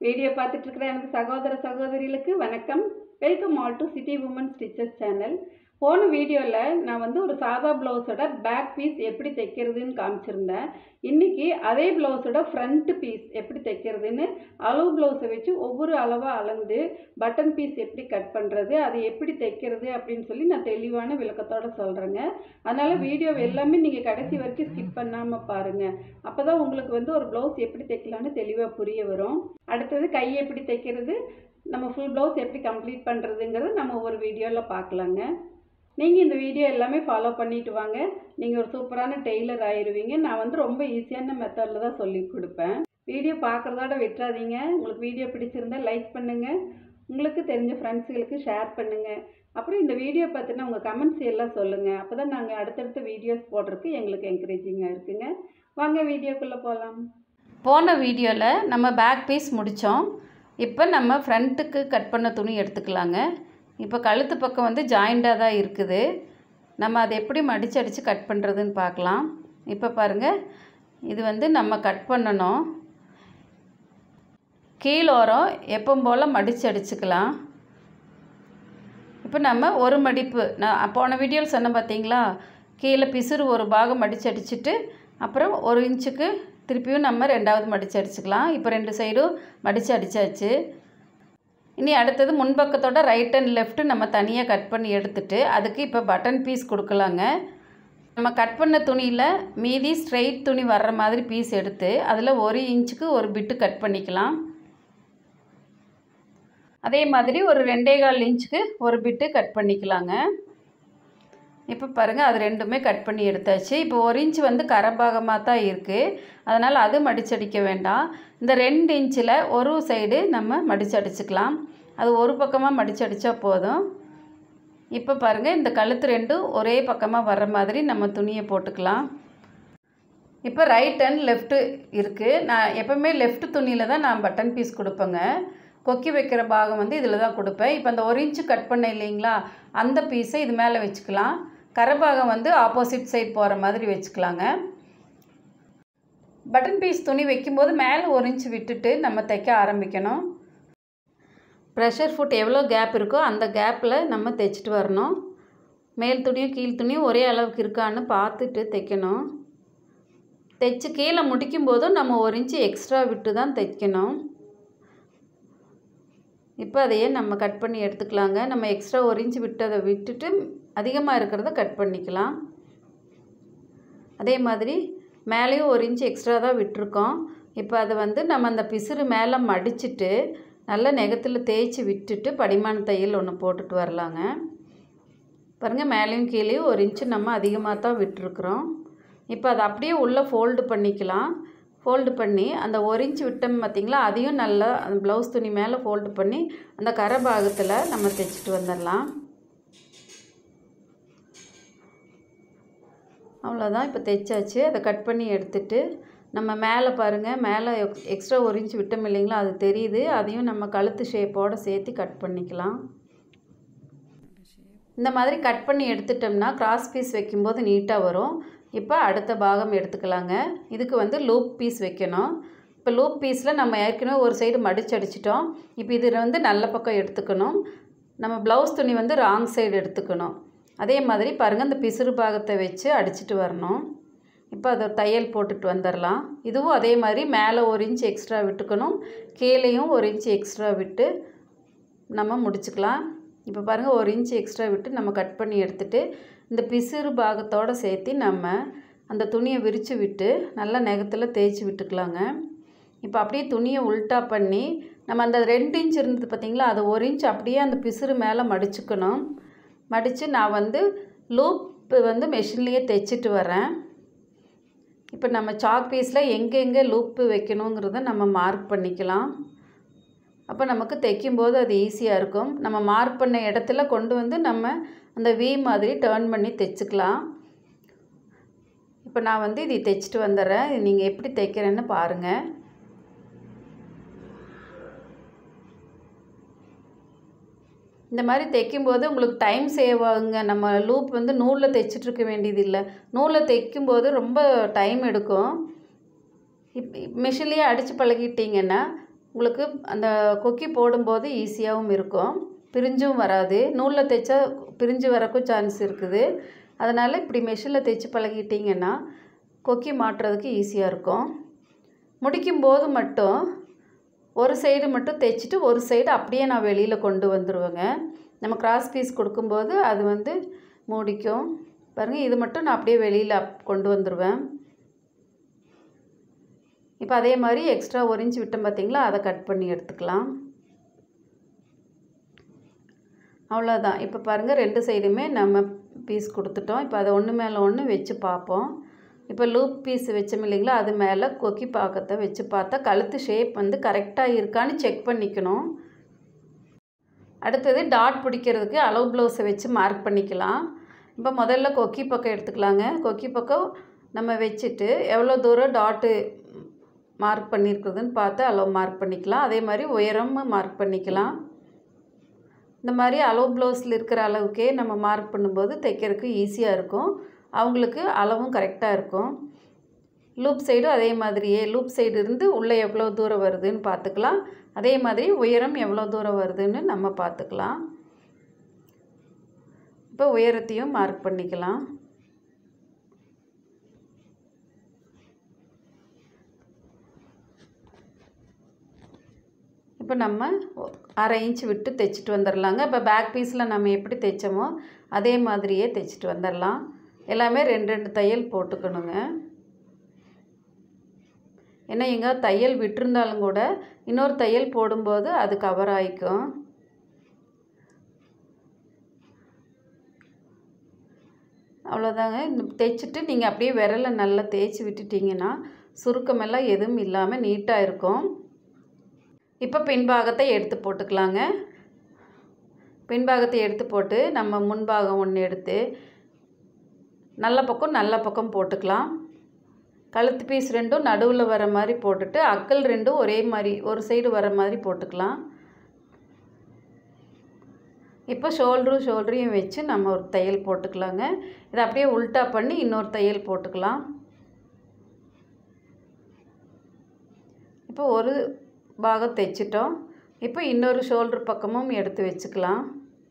video பார்த்துட்டு இருக்கிற எனது சகோதர சகோதரிகளுக்கு வணக்கம் welcome all to city women stitches channel போன வீடியோவில் நான் வந்து ஒரு சாதா ப்ளவுஸோட பேக் பீஸ் எப்படி தைக்கிறதுன்னு காமிச்சிருந்தேன் இன்றைக்கி அதே ப்ளவுஸோட ஃப்ரண்ட் பீஸ் எப்படி தைக்கிறதுன்னு அளவு ப்ளவுஸை வச்சு ஒவ்வொரு அளவாக அளந்து பட்டன் பீஸ் எப்படி கட் பண்ணுறது அது எப்படி தைக்கிறது அப்படின்னு சொல்லி நான் தெளிவான விளக்கத்தோடு சொல்கிறேங்க அதனால் வீடியோ எல்லாமே நீங்கள் கடைசி வரைக்கும் ஸ்கிப் பண்ணாமல் பாருங்கள் அப்போ தான் உங்களுக்கு வந்து ஒரு ப்ளவுஸ் எப்படி தைக்கலான்னு தெளிவாக புரிய வரும் அடுத்தது கை எப்படி தைக்கிறது நம்ம ஃபுல் ப்ளவுஸ் எப்படி கம்ப்ளீட் பண்ணுறதுங்கிறது நம்ம ஒவ்வொரு வீடியோவில் பார்க்கலாங்க நீங்கள் இந்த வீடியோ எல்லாமே ஃபாலோ பண்ணிட்டு வாங்க நீங்கள் ஒரு சூப்பரான டெய்லர் ஆயிடுவீங்க நான் வந்து ரொம்ப ஈஸியான மெத்தடில் தான் சொல்லி கொடுப்பேன் வீடியோ பார்க்குறதோட விட்டுறாதீங்க உங்களுக்கு வீடியோ பிடிச்சிருந்தா லைக் பண்ணுங்கள் உங்களுக்கு தெரிஞ்ச ஃப்ரெண்ட்ஸுகளுக்கு ஷேர் பண்ணுங்கள் அப்புறம் இந்த வீடியோ பார்த்தினா உங்கள் கமெண்ட்ஸ் எல்லாம் சொல்லுங்கள் அப்போ தான் நாங்கள் அடுத்தடுத்த வீடியோஸ் போடுறதுக்கு எங்களுக்கு என்கரேஜிங்காக இருக்குங்க வாங்க வீடியோக்குள்ளே போகலாம் போன வீடியோவில் நம்ம பேக் பீஸ் முடித்தோம் இப்போ நம்ம ஃப்ரண்ட்டுக்கு கட் பண்ண துணி எடுத்துக்கலாங்க இப்போ கழுத்து பக்கம் வந்து ஜாயிண்டாக தான் இருக்குது நம்ம அதை எப்படி மடிச்சு அடித்து கட் பண்ணுறதுன்னு பார்க்கலாம் இப்போ பாருங்கள் இது வந்து நம்ம கட் பண்ணணும் கீழோரம் எப்பவும் போல் மடித்து அடிச்சுக்கலாம் இப்போ நம்ம ஒரு மடிப்பு நான் போன வீடியோவில் சொன்னேன் பார்த்தீங்களா கீழே பிசுறு ஒரு பாகம் மடித்து அடிச்சுட்டு அப்புறம் ஒரு இன்ச்சுக்கு திருப்பியும் நம்ம ரெண்டாவது மடித்து அடிச்சுக்கலாம் இப்போ ரெண்டு சைடும் மடித்து அடித்தாச்சு இனி அடுத்தது முன்பக்கத்தோட ரைட் அண்ட் லெஃப்ட்டு நம்ம தனியாக கட் பண்ணி எடுத்துட்டு அதுக்கு இப்போ பட்டன் பீஸ் கொடுக்கலாங்க நம்ம கட் பண்ண துணியில் மீதி ஸ்ட்ரைட் துணி வர்ற மாதிரி பீஸ் எடுத்து அதில் ஒரு இன்ச்சுக்கு ஒரு பிட்டு கட் பண்ணிக்கலாம் அதே மாதிரி ஒரு ரெண்டே கால் இன்ச்சுக்கு ஒரு பிட்டு கட் பண்ணிக்கலாங்க இப்போ பாருங்கள் அது ரெண்டுமே கட் பண்ணி எடுத்தாச்சு இப்போ ஒரு இன்ச் வந்து கரபாகமாக தான் இருக்குது அதனால் அது மடிச்சடிக்க வேண்டாம் இந்த ரெண்டு இன்ச்சில் ஒரு சைடு நம்ம மடிச்சு அடிச்சுக்கலாம் அது ஒரு பக்கமாக மடிச்சு அடித்தா போதும் இப்போ பாருங்கள் இந்த கழுத்து ரெண்டும் ஒரே பக்கமாக வர்ற மாதிரி நம்ம துணியை போட்டுக்கலாம் இப்போ ரைட் அண்ட் லெஃப்ட்டு இருக்குது நான் எப்போவுமே லெஃப்ட் துணியில் தான் நான் பட்டன் பீஸ் கொடுப்பேங்க கொக்கி வைக்கிற பாகம் வந்து இதில் தான் கொடுப்பேன் இப்போ அந்த ஒரு இன்ச்சு கட் பண்ண இல்லைங்களா அந்த பீஸை இது மேலே வச்சுக்கலாம் கரபாகம் வந்து ஆப்போசிட் சைட் போகிற மாதிரி வச்சுக்கலாங்க பட்டன் பீஸ் துணி வைக்கும்போது மேலே ஒரு இன்ச்சு விட்டுட்டு நம்ம தைக்க ஆரம்பிக்கணும் ப்ரெஷர் ஃபுட் எவ்வளோ கேப் இருக்கோ அந்த கேப்பில் நம்ம தைச்சிட்டு வரணும் மேல் துணியும் கீழ் துணியும் ஒரே அளவுக்கு இருக்கான்னு பார்த்துட்டு தைக்கணும் தைச்சு கீழே முடிக்கும் போதும் நம்ம ஒரு இன்ச்சு எக்ஸ்ட்ரா விட்டு தான் தைக்கணும் இப்போ அதையே நம்ம கட் பண்ணி எடுத்துக்கலாங்க நம்ம எக்ஸ்ட்ரா ஒரு இன்ச்சு விட்டதை விட்டுட்டு அதிகமாக இருக்கிறத கட் பண்ணிக்கலாம் அதே மாதிரி மேலேயும் ஒரு இன்ச்சு எக்ஸ்ட்ரா தான் விட்டுருக்கோம் இப்போ அதை வந்து நம்ம அந்த பிசுறு மேலே மடிச்சுட்டு நல்லா நெகத்தில் தேய்ச்சி விட்டுட்டு படிமான தையல் ஒன்று போட்டுட்டு வரலாங்க பாருங்கள் மேலேயும் கீழேயும் ஒரு இன்ச்சு நம்ம அதிகமாக தான் விட்டுருக்குறோம் இப்போ அதை அப்படியே உள்ளே ஃபோல்டு பண்ணிக்கலாம் ஃபோல்டு பண்ணி அந்த ஒரு இன்ச் விட்டோம் பார்த்திங்களா அதையும் நல்லா அந்த ப்ளவுஸ் துணி மேலே ஃபோல்டு பண்ணி அந்த கரை பாகத்தில் நம்ம தைச்சிட்டு வந்துடலாம் அவ்வளோதான் இப்போ தைச்சாச்சு அதை கட் பண்ணி எடுத்துட்டு நம்ம மேலே பாருங்கள் மேலே எக்ஸ்ட்ரா ஒரு இன்ச் விட்டோம் இல்லைங்களா அது தெரியுது அதையும் நம்ம கழுத்து ஷேப்போடு சேர்த்து கட் பண்ணிக்கலாம் இந்த மாதிரி கட் பண்ணி எடுத்துட்டோம்னா கிராஸ் பீஸ் வைக்கும்போது நீட்டாக வரும் இப்போ அடுத்த பாகம் எடுத்துக்கலாங்க இதுக்கு வந்து லூப் பீஸ் வைக்கணும் இப்போ லூப் பீஸில் நம்ம ஏற்கனவே ஒரு சைடு மடிச்சு அடிச்சிட்டோம் இப்போ இதில் வந்து நல்ல பக்கம் எடுத்துக்கணும் நம்ம ப்ளவுஸ் துணி வந்து ராங் சைடு எடுத்துக்கணும் அதே மாதிரி பாருங்கள் இந்த பிசுறு பாகத்தை வச்சு அடிச்சிட்டு வரணும் இப்போ அதை தையல் போட்டுட்டு வந்துடலாம் இதுவும் அதே மாதிரி மேலே ஒரு இன்ச் எக்ஸ்ட்ரா விட்டுக்கணும் கீழேயும் ஒரு இன்ச் எக்ஸ்ட்ரா விட்டு நம்ம முடிச்சுக்கலாம் இப்போ பாருங்கள் ஒரு இன்ச் எக்ஸ்ட்ரா விட்டு நம்ம கட் பண்ணி எடுத்துகிட்டு இந்த பிசுறு பாகத்தோடு சேர்த்து நம்ம அந்த துணியை விரித்து விட்டு நல்லா நெகத்தில் தேய்ச்சி விட்டுக்கலாங்க இப்போ அப்படியே துணியை உல்ட்டா பண்ணி நம்ம அந்த ரெண்டு இன்ச் இருந்தது பார்த்திங்களா அதை ஒரு இன்ச் அப்படியே அந்த பிசுறு மேலே மடிச்சுக்கணும் மடித்து நான் வந்து லூப்பு வந்து மெஷின்லேயே தைச்சிட்டு வரேன் இப்போ நம்ம சாக் பீஸில் எங்கெங்கே லூப்பு வைக்கணுங்கிறத நம்ம மார்க் பண்ணிக்கலாம் அப்போ நமக்கு தைக்கும்போது அது ஈஸியாக இருக்கும் நம்ம மார்க் பண்ண இடத்துல கொண்டு வந்து நம்ம அந்த வி மாதிரி டேர்ன் பண்ணி தைச்சிக்கலாம் இப்போ நான் வந்து இதை தைச்சிட்டு வந்துடுறேன் நீங்கள் எப்படி தைக்கிறேன்னு பாருங்கள் இந்த மாதிரி தைக்கும்போது உங்களுக்கு டைம் சேவ் ஆகுங்க நம்ம லூப் வந்து நூலில் தைச்சிட்ருக்க வேண்டியது இல்லை நூலில் தைக்கும்போது ரொம்ப டைம் எடுக்கும் இப் மிஷின்லேயே அடித்து பழகிட்டிங்கன்னா உங்களுக்கு அந்த கொக்கி போடும்போது ஈஸியாகவும் இருக்கும் பிரிஞ்சும் வராது நூலில் தைச்சா பிரிஞ்சு வரக்கும் சான்ஸ் இருக்குது அதனால் இப்படி மெஷினில் தைச்சு பழகிட்டிங்கன்னா கொக்கி மாட்டுறதுக்கு ஈஸியாக இருக்கும் முடிக்கும்போது மட்டும் ஒரு சைடு மட்டும் தைச்சிட்டு ஒரு சைடு அப்படியே நான் வெளியில் கொண்டு வந்துடுவேங்க நம்ம கிராஸ் பீஸ் கொடுக்கும்போது அது வந்து மூடிக்கும் பாருங்கள் இது மட்டும் நான் அப்படியே வெளியில் அப் கொண்டு வந்துடுவேன் இப்போ அதே மாதிரி எக்ஸ்ட்ரா ஒரு இன்ச் விட்டோம் பார்த்தீங்களா அதை கட் பண்ணி எடுத்துக்கலாம் அவ்வளோதான் இப்போ பாருங்கள் ரெண்டு சைடுமே நம்ம பீஸ் கொடுத்துட்டோம் இப்போ அதை ஒன்று மேலே ஒன்று வச்சு பார்ப்போம் இப்போ லூப் பீஸ் வச்சோம் இல்லைங்களா அது மேலே கொக்கி பாக்கத்தை வச்சு பார்த்தா கழுத்து ஷேப் வந்து கரெக்டாக இருக்கான்னு செக் பண்ணிக்கணும் அடுத்தது டாட் பிடிக்கிறதுக்கு அளவு ப்ளவுஸை வச்சு மார்க் பண்ணிக்கலாம் இப்போ முதல்ல கொக்கி பக்கம் எடுத்துக்கலாங்க கொக்கி பக்கம் நம்ம வச்சுட்டு எவ்வளோ தூரம் டாட்டு மார்க் பண்ணியிருக்குதுன்னு பார்த்து அளவு மார்க் பண்ணிக்கலாம் அதே மாதிரி உயரமும் மார்க் பண்ணிக்கலாம் இந்த மாதிரி அளவு ப்ளவுஸில் இருக்கிற அளவுக்கே நம்ம மார்க் பண்ணும்போது தைக்கிறதுக்கு ஈஸியாக இருக்கும் அவங்களுக்கு அளவும் கரெக்டாக இருக்கும் லூப் சைடும் அதே மாதிரியே லூப் சைடு இருந்து உள்ளே எவ்வளோ தூரம் வருதுன்னு பார்த்துக்கலாம் அதே மாதிரி உயரம் எவ்வளோ தூரம் வருதுன்னு நம்ம பார்த்துக்கலாம் இப்போ உயரத்தையும் மார்க் பண்ணிக்கலாம் இப்போ நம்ம அரை இன்ச் விட்டு தைச்சிட்டு வந்துடலாங்க இப்போ பேக் பீஸில் நம்ம எப்படி தைச்சோமோ அதே மாதிரியே தைச்சிட்டு வந்துடலாம் எல்லாமே ரெண்டு ரெண்டு தையல் போட்டுக்கணுங்க ஏன்னா எங்கே தையல் விட்டிருந்தாலும் கூட இன்னொரு தையல் போடும்போது அது கவர் ஆகிக்கும் அவ்வளோதாங்க இந்த தைச்சிட்டு நீங்கள் அப்படியே விரலை நல்லா தேய்ச்சி விட்டுட்டிங்கன்னா சுருக்கமெல்லாம் எதுவும் இல்லாமல் நீட்டாக இருக்கும் இப்போ பின்பாகத்தை எடுத்து போட்டுக்கலாங்க பின்பாகத்தை எடுத்து போட்டு நம்ம முன்பாகம் ஒன்று எடுத்து நல்ல பக்கம் நல்ல பக்கம் போட்டுக்கலாம் கழுத்து பீஸ் ரெண்டும் நடுவில் வர மாதிரி போட்டுட்டு அக்கல் ரெண்டும் ஒரே மாதிரி ஒரு சைடு வர மாதிரி போட்டுக்கலாம் இப்போ ஷோல்டரும் ஷோல்டரையும் வச்சு நம்ம ஒரு தையல் போட்டுக்கலாங்க இதை அப்படியே உல்ட்டா பண்ணி இன்னொரு தையல் போட்டுக்கலாம் இப்போ ஒரு பாகம் தைச்சிட்டோம் இப்போ இன்னொரு ஷோல்டர் பக்கமும் எடுத்து வச்சுக்கலாம்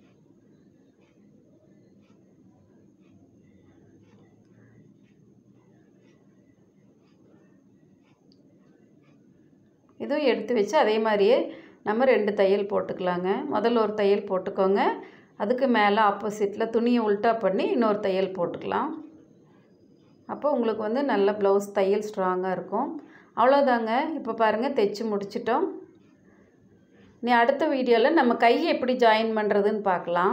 இதுவும் எடுத்து வச்சு அதே மாதிரியே நம்ம ரெண்டு தையல் போட்டுக்கலாங்க முதல்ல ஒரு தையல் போட்டுக்கோங்க அதுக்கு மேலே ஆப்போசிட்டில் துணியை உல்ட்டா பண்ணி இன்னொரு தையல் போட்டுக்கலாம் அப்போ உங்களுக்கு வந்து நல்ல ப்ளவுஸ் தையல் ஸ்ட்ராங்காக இருக்கும் அவ்வளோதாங்க இப்போ பாருங்கள் தைச்சி முடிச்சிட்டோம் நீ அடுத்த வீடியோவில் நம்ம கையை எப்படி ஜாயின் பண்ணுறதுன்னு பார்க்கலாம்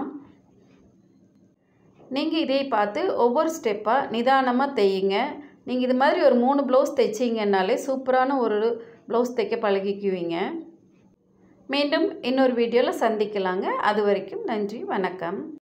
நீங்கள் இதை பார்த்து ஒவ்வொரு ஸ்டெப்பாக நிதானமாக தையுங்க நீங்கள் இது மாதிரி ஒரு மூணு ப்ளவுஸ் தைச்சிங்கன்னாலே சூப்பரான ஒரு ப்ளவுஸ் தைக்க பழகிக்குவீங்க மீண்டும் இன்னொரு வீடியோவில் சந்திக்கலாங்க அது வரைக்கும் நன்றி வணக்கம்